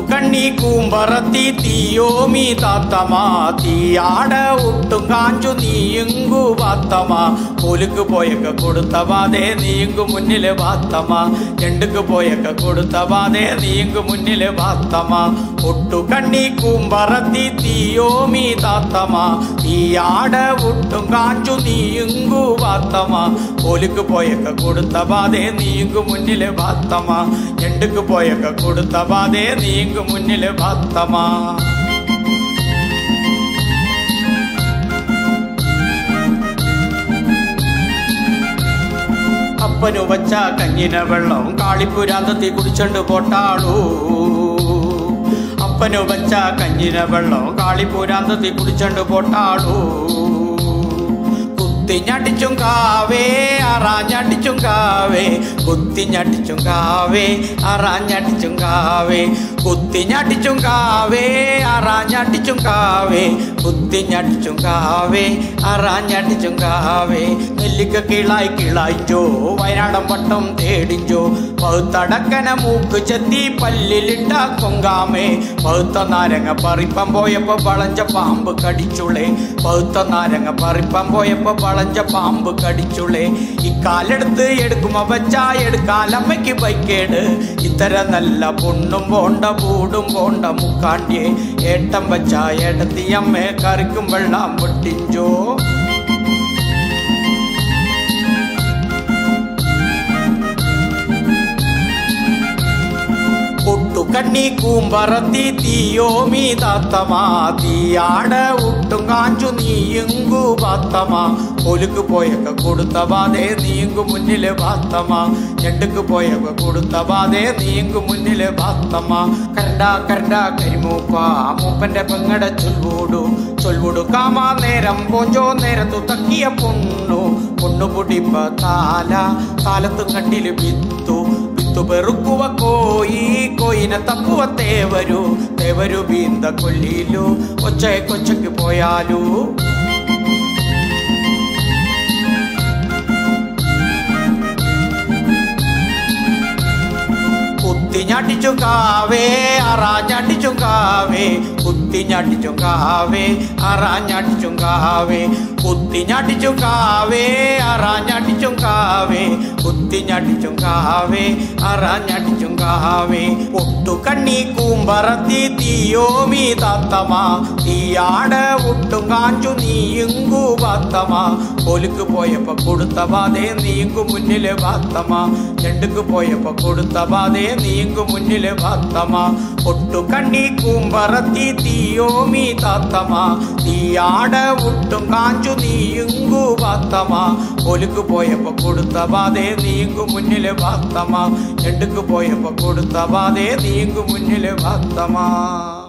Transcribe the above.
ഒട്ടുകണ്ണി കൂമ്പറത്തി തീയോമി താത്തമാ തീയാട ഒട്ടും കാഞ്ചു നീയുങ്കു പാത്തമാ പോലുക്ക് പോയൊക്കെ കൊടുത്ത പാതേ നീങ്കു മുന്നില് പാത്തമാ ചെണ്ടുക്ക് പോയൊക്കെ കൊടുത്ത പാതേ നീങ്കു മുന്നില് പാത്തമാ ഒട്ടുകണ്ണി കൂമ്പറത്തി തീയോമി താത്തമാ തീയാട ഒട്ടും കാഞ്ചു നീയുങ്കു പാത്തമാ പോലുക്ക് പോയൊക്കെ കൊടുത്ത പാതേ നീങ്കു മുന്നില് പാത്തമാ ചെണ്ടുക്ക് പോയൊക്കെ കൊടുത്ത പാതേ നീങ്കു മുന്നില് പാത്തമാ അപ്പനു വച്ച കഞ്ഞിന വെള്ളം കാളിപ്പുരാന്തത്തി കുടിച്ചോണ്ട് പോട്ടാളൂ അപ്പനു വച്ച കഞ്ഞിന വെള്ളം കാളിപ്പുരാന്തത്തി കുടിച്ചോണ്ട് പോട്ടാളൂ കുത്തിഞ്ഞടിച്ചും കാവേ അറാഞ്ഞടിച്ചും കാവേ കുത്തിഞ്ഞടിച്ചും കാവേ അറാഞ്ഞടിച്ചും കാവേ കുത്തിഞ്ഞടിച്ചും കാവേ അറാഞ്ഞടിച്ചും കാവേ കുത്തിഞ്ഞടിച്ചും കാവേ അറാഞ്ഞടിച്ചും കാവേ നെല്ലിക്ക കിളായി കിളായിച്ചോ വയനാടൻ പട്ടം തേടിഞ്ചോ പഴുത്തടക്കന മൂക്ക് ചെത്തി പല്ലിലിട്ട കൊങ്കാമേ പഴുത്ത നാരങ്ങ പറിപ്പം പോയപ്പോ വളഞ്ച പാമ്പ് കടിച്ചുളേ പഴുത്ത നാരങ്ങ പറിപ്പം പോയപ്പോ വളഞ്ച പാമ്പ് കടിച്ചുളേ ഇക്കാലെടുത്ത് എടുക്കുമ്പോ വച്ചാ എടുക്കാലമ്മയ്ക്ക് ബൈക്കേട് ഇത്തര നല്ല പൊണ്ണും പോണ്ട പൂടും പോണ്ട മുക്കാണ്ടിയെ ഏട്ടം വച്ച ഏട്ടത്തിയമ്മേ കറിക്കും വെള്ളം പൊട്ടിഞ്ചോ ഒട്ടുകണ്ണി കൂമ്പറത്തി തീയോമി താത്തമാ തീയാട ഒട്ടും കാഞ്ചു നീയുങ്കു പാത്തമാ ഒലുക്ക് പോയൊക്കെ കൊടുത്ത ബാധേ നീങ്കു മുന്നില് പാത്തമാ ഞണ്ടുക്ക് പോയൊക്കെ കൊടുത്ത ബാധേ നീങ്കു മുന്നില് പാത്തമാ കരണ്ട കരണ്ട കരിമൂപ്പ മൂപ്പന്റെ പെങ്ങടെ ചൊൽവൂടു ചൊൽവൂടു കാമാ നേരം പോഞ്ചോ നേരത്തു തക്കിയ പൊണ്ണു പൊണ്ണു പൊടിപ്പ താല കാലത്തും കണ്ടില് വിത്തു വിത്തു പെറുക്കുവ കോയി കോയിനെ തപ്പുവ തേവരു തേവരു ബീന്ത കൊല്ലിയിലു ഒച്ച കൊച്ചക്ക് പോയാലു കുത്തിഞ്ഞാട്ടിച്ചും കാവേ അറാഞ്ഞാട്ടിച്ചും കാവേ കുത്തിഞ്ഞാട്ടിച്ചും കാവേ അറാഞ്ഞാട്ടിച്ചും കാവേ കുത്തിഞ്ഞാട്ടിച്ചും കാവേ അറാഞ്ഞാട്ടിച്ചും കാവേ കുത്തിഞ്ഞാട്ടിച്ചും കാവേ അറാഞ്ഞാട്ടിച്ചും കാവേ ഒട്ടുകണ്ണി കൂമ്പറത്തി തീയോമി താത്തമാ തീയാട ഒട്ടും കാഞ്ചു നീയുങ്കു പാത്തമാ ഒലുക്ക് പോയപ്പോ കൊടുത്ത ബാധേ നീങ്കു മുന്നില് പാത്തമാ ചെണ്ടുക്ക് പോയപ്പോ കൊടുത്ത ബാധേ നീങ്കു മുന്നില് പാത്തമാ ഒട്ടുകണ്ണി കൂമ്പറത്തി തീയോമി താത്തമാ തീയാട ഒട്ടും കാഞ്ചു നീയുങ്കു പാത്തമാ ഒലുക്ക് പോയപ്പോ കൊടുത്ത ബാധേ നീങ്കു മുന്നില് പാത്തമാ ചെണ്ടുക്ക് പോയപ്പോ കൊടുത്ത ബാധേ നീങ്കു മുന്നില് പാത്തമാ